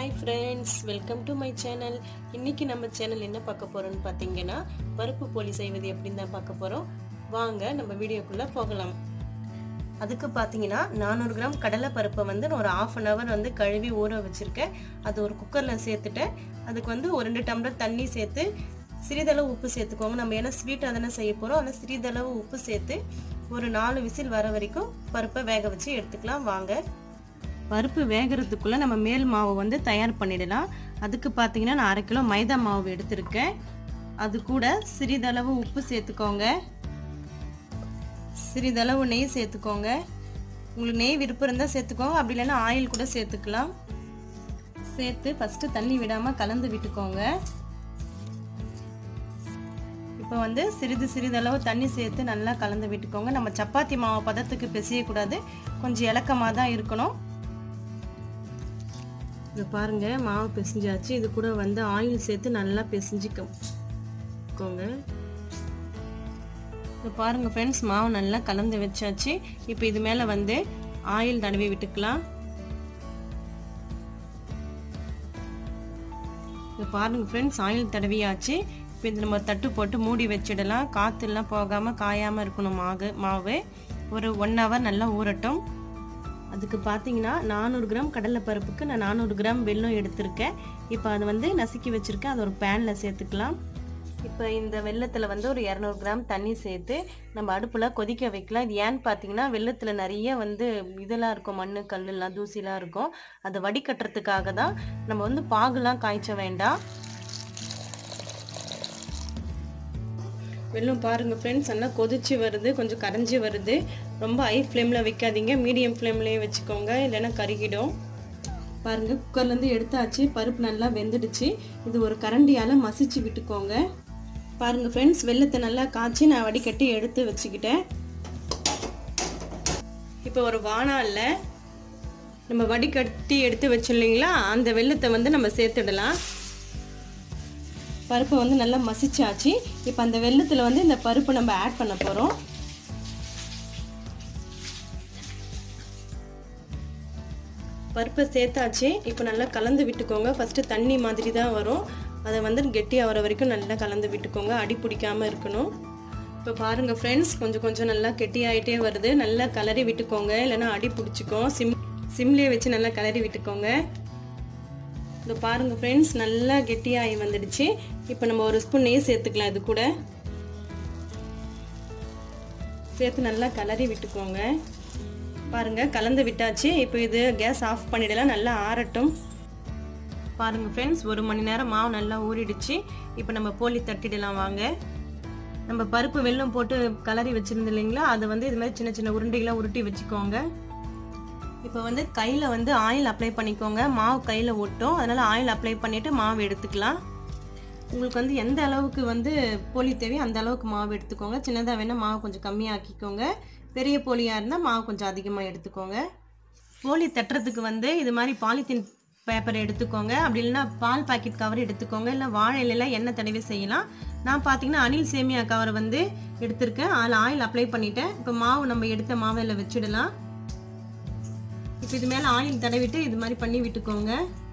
hi friends welcome to my channel இன்னைக்கு நம்ம channel என்ன பார்க்க போறோம்னு பார்த்தீங்கன்னா பருப்பு போலி செய்வது எப்படின்னு தான் பார்க்க போறோம் வாங்க நம்ம வீடியோக்குள்ள போகலாம் அதுக்கு பார்த்தீங்கன்னா நானூறு கிராம் கடலை பருப்பை வந்து நான் ஒரு ஆஃப் அன் ஹவர் வந்து கழுவி ஊற வச்சுருக்கேன் அது ஒரு குக்கரில் சேர்த்துட்டேன் அதுக்கு வந்து ஒரு ரெண்டு டம்ளர் தண்ணி சேர்த்து சிறிதளவு உப்பு சேர்த்துக்கோங்க நம்ம ஏன்னா ஸ்வீட் அதனை செய்ய போகிறோம் ஆனால் சிறிதளவு உப்பு சேர்த்து ஒரு நாலு விசில் வர வரைக்கும் பருப்பை வேக வச்சு எடுத்துக்கலாம் வாங்க பருப்பு வேகிறதுக்குள்ளே நம்ம மேல் மாவு வந்து தயார் பண்ணிடலாம் அதுக்கு பார்த்தீங்கன்னா நான் அரை கிலோ மைதா மாவு எடுத்திருக்கேன் அது கூட சிறிதளவு உப்பு சேர்த்துக்கோங்க சிறிதளவு நெய் சேர்த்துக்கோங்க உங்களுக்கு நெய் விருப்பம் இருந்தால் சேர்த்துக்கோங்க அப்படி இல்லைன்னா ஆயில் கூட சேர்த்துக்கலாம் சேர்த்து ஃபஸ்ட்டு தண்ணி விடாமல் கலந்து விட்டுக்கோங்க இப்போ வந்து சிறிது சிறிதளவு தண்ணி சேர்த்து நல்லா கலந்து விட்டுக்கோங்க நம்ம சப்பாத்தி மாவு பதத்துக்கு பிசையக்கூடாது கொஞ்சம் இலக்கமாக தான் இருக்கணும் இது பாருங்க மாவு பிசைஞ்சாச்சு இது கூட வந்து ஆயில் சேர்த்து நல்லா பிசைஞ்சிக்கோங்க இது பாருங்க ஃப்ரெண்ட்ஸ் மாவு நல்லா கலந்து வச்சாச்சு இப்போ இது மேலே வந்து ஆயில் தடவி விட்டுக்கலாம் இது பாருங்க ஃப்ரெண்ட்ஸ் ஆயில் தடவியாச்சு இப்போ இது நம்ம தட்டு போட்டு மூடி வச்சிடலாம் காற்றுலாம் போகாமல் காயாமல் இருக்கணும் மாவு மாவு ஒரு ஒன் ஹவர் நல்லா ஊறட்டும் அதுக்கு பார்த்தீங்கன்னா நானூறு கிராம் கடலை பருப்புக்கு நான் நானூறு கிராம் வெல்லம் எடுத்திருக்கேன் இப்போ அதை வந்து நசுக்கி வச்சுருக்கேன் அதை ஒரு பேனில் சேர்த்துக்கலாம் இப்போ இந்த வெள்ளத்தில் வந்து ஒரு இரநூறு கிராம் தண்ணி சேர்த்து நம்ம அடுப்பில் கொதிக்க வைக்கலாம் இது ஏன்னு பார்த்தீங்கன்னா வெள்ளத்தில் நிறைய வந்து இதெல்லாம் இருக்கும் மண் கல்லுலாம் தூசிலாம் இருக்கும் அதை வடிகட்டுறதுக்காக தான் நம்ம வந்து பாகுலாம் காய்ச்ச வேண்டாம் வெள்ளம் பாருங்க ஃப்ரெண்ட்ஸ் நல்லா கொதிச்சு வருது கொஞ்சம் கரைஞ்சி வருது ரொம்ப ஹை ஃப்ளேமில் வைக்காதீங்க மீடியம் ஃப்ளேம்லேயே வச்சுக்கோங்க இல்லைன்னா கருகிடும் பாருங்க குக்கர்லேருந்து எடுத்தாச்சு பருப்பு நல்லா வெந்துடுச்சு இது ஒரு கரண்டியால் மசிச்சு விட்டுக்கோங்க பாருங்க ஃப்ரெண்ட்ஸ் வெள்ளத்தை நல்லா காய்ச்சி நான் வடிகட்டி எடுத்து வச்சுக்கிட்டேன் இப்போ ஒரு வானாலில் நம்ம வடிகட்டி எடுத்து வச்சோம் இல்லைங்களா அந்த வெள்ளத்தை வந்து நம்ம சேர்த்துடலாம் பருப்பை வந்து நல்லா மசிச்சாச்சு இப்போ அந்த வெள்ளத்தில் வந்து இந்த பருப்பை நம்ம ஆட் பண்ண போகிறோம் பருப்பை சேர்த்தாச்சு இப்போ நல்லா கலந்து விட்டுக்கோங்க ஃபஸ்ட்டு தண்ணி மாதிரி தான் வரும் அதை வந்து கெட்டி ஆகிற வரைக்கும் நல்லா கலந்து விட்டுக்கோங்க அடி பிடிக்காமல் இருக்கணும் இப்போ பாருங்கள் ஃப்ரெண்ட்ஸ் கொஞ்சம் கொஞ்சம் நல்லா கெட்டி ஆகிட்டே வருது நல்லா கலரி விட்டுக்கோங்க இல்லைன்னா அடி பிடிச்சிக்கும் சிம் சிம்லேயே வச்சு நல்லா கலரி விட்டுக்கோங்க இந்த பாருங்க ஃப்ரெண்ட்ஸ் நல்லா கெட்டியாகி வந்துடுச்சு இப்போ நம்ம ஒரு ஸ்பூன் நெய் சேர்த்துக்கலாம் இது கூட சேர்த்து நல்லா கலரி விட்டுக்கோங்க பாருங்க கலந்து விட்டாச்சு இப்போ இது கேஸ் ஆஃப் பண்ணிடலாம் நல்லா ஆறட்டும் பாருங்க ஃப்ரெண்ட்ஸ் ஒரு மணி நேரம் மாவு நல்லா ஊறிடுச்சு இப்போ நம்ம போலி தட்டிடலாம் வாங்க நம்ம பருப்பு வெல்லம் போட்டு கலரி வச்சிருந்தோம் இல்லைங்களா அதை வந்து இது மாதிரி சின்ன சின்ன உருண்டைகளாக உருட்டி வச்சுக்கோங்க இப்போ வந்து கையில் வந்து ஆயில் அப்ளை பண்ணிக்கோங்க மாவு கையில் ஒட்டும் அதனால் ஆயில் அப்ளை பண்ணிவிட்டு மாவு எடுத்துக்கலாம் உங்களுக்கு வந்து எந்த அளவுக்கு வந்து போலி தேவையோ அந்த அளவுக்கு மாவு எடுத்துக்கோங்க சின்னதாக வேணால் மாவு கொஞ்சம் கம்மியாக்கிக்கோங்க பெரிய போலியாக இருந்தால் மாவு கொஞ்சம் அதிகமாக எடுத்துக்கோங்க போலி தட்டுறதுக்கு வந்து இது மாதிரி பாலித்தீன் பேப்பர் எடுத்துக்கோங்க அப்படி இல்லைன்னா பால் பாக்கெட் கவர் எடுத்துக்கோங்க இல்லை வாழை இலையில எண்ணெய் தடவி செய்யலாம் நான் பார்த்தீங்கன்னா அனில் சேமியா கவர் வந்து எடுத்திருக்கேன் அதில் ஆயில் அப்ளை பண்ணிட்டேன் இப்போ மாவு நம்ம எடுத்த மாவில் வச்சிடலாம் இப்போ இது மேலே ஆயில் தடவிட்டு இது மாதிரி பண்ணி விட்டுக்கோங்க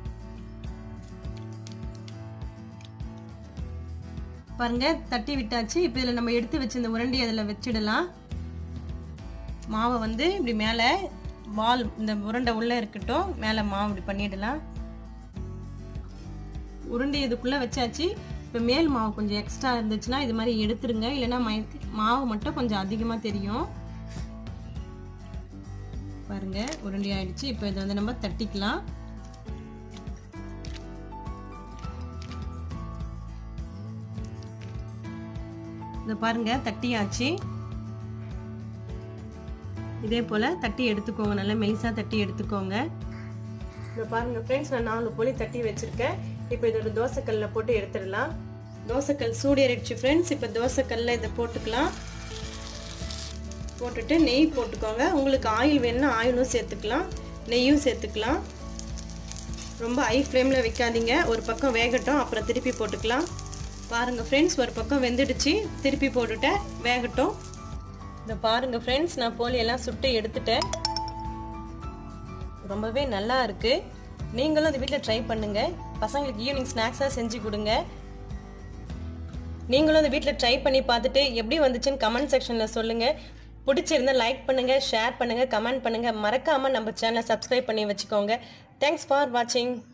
பாருங்க தட்டி விட்டாச்சு இப்போ இதில் நம்ம எடுத்து வச்சு இந்த உருண்டி அதில் வச்சிடலாம் மாவை வந்து இப்படி மேலே வால் இந்த உருண்டை உள்ளே இருக்கட்டும் மேலே மாவு இப்படி பண்ணிடலாம் உருண்டை இதுக்குள்ளே வச்சாச்சு இப்போ மேல் மாவு கொஞ்சம் எக்ஸ்ட்ரா இருந்துச்சுன்னா இது மாதிரி எடுத்துருங்க இல்லைன்னா மாவு மட்டும் கொஞ்சம் அதிகமாக தெரியும் பாருங்க உருண்டை ஆயிடுச்சு இப்போ இதை வந்து நம்ம தட்டிக்கலாம் இதை பாருங்க தட்டியாச்சு இதே போல் தட்டி எடுத்துக்கோங்க நல்லா மெலிசாக தட்டி எடுத்துக்கோங்க இதை பாருங்க ஃப்ரெண்ட்ஸ் நான் நாலு போலி தட்டி வச்சுருக்கேன் இப்போ இதோட தோசைக்கல்லில் போட்டு எடுத்துடலாம் தோசைக்கல் சூடேறிடுச்சு ஃப்ரெண்ட்ஸ் இப்போ தோசைக்கல்லில் இதை போட்டுக்கலாம் போட்டுட்டு நெய் போட்டுக்கோங்க உங்களுக்கு ஆயில் வேணும்னா ஆயிலும் சேர்த்துக்கலாம் நெய்யும் சேர்த்துக்கலாம் ரொம்ப ஹை ஃப்ளேமில் வைக்காதீங்க ஒரு பக்கம் வேகட்டும் அப்புறம் திருப்பி போட்டுக்கலாம் பாருங்கள் ஃப்ரெண்ட்ஸ் ஒரு பக்கம் வெந்துடுச்சு திருப்பி போட்டுட்டேன் வேகட்டும் இந்த பாருங்கள் ஃப்ரெண்ட்ஸ் நான் போலி எல்லாம் சுட்டு எடுத்துட்டேன் ரொம்பவே நல்லா இருக்குது நீங்களும் அந்த வீட்டில் ட்ரை பண்ணுங்க பசங்களுக்கு ஈவினிங் ஸ்நாக்ஸாக செஞ்சு கொடுங்க நீங்களும் அந்த வீட்டில் ட்ரை பண்ணி பார்த்துட்டு எப்படி வந்துச்சுன்னு கமெண்ட் செக்ஷனில் சொல்லுங்கள் பிடிச்சிருந்தா லைக் பண்ணுங்கள் ஷேர் பண்ணுங்கள் கமெண்ட் பண்ணுங்கள் மறக்காமல் நம்ம சேனலை சப்ஸ்கிரைப் பண்ணி வச்சுக்கோங்க தேங்க்ஸ் ஃபார் வாட்சிங்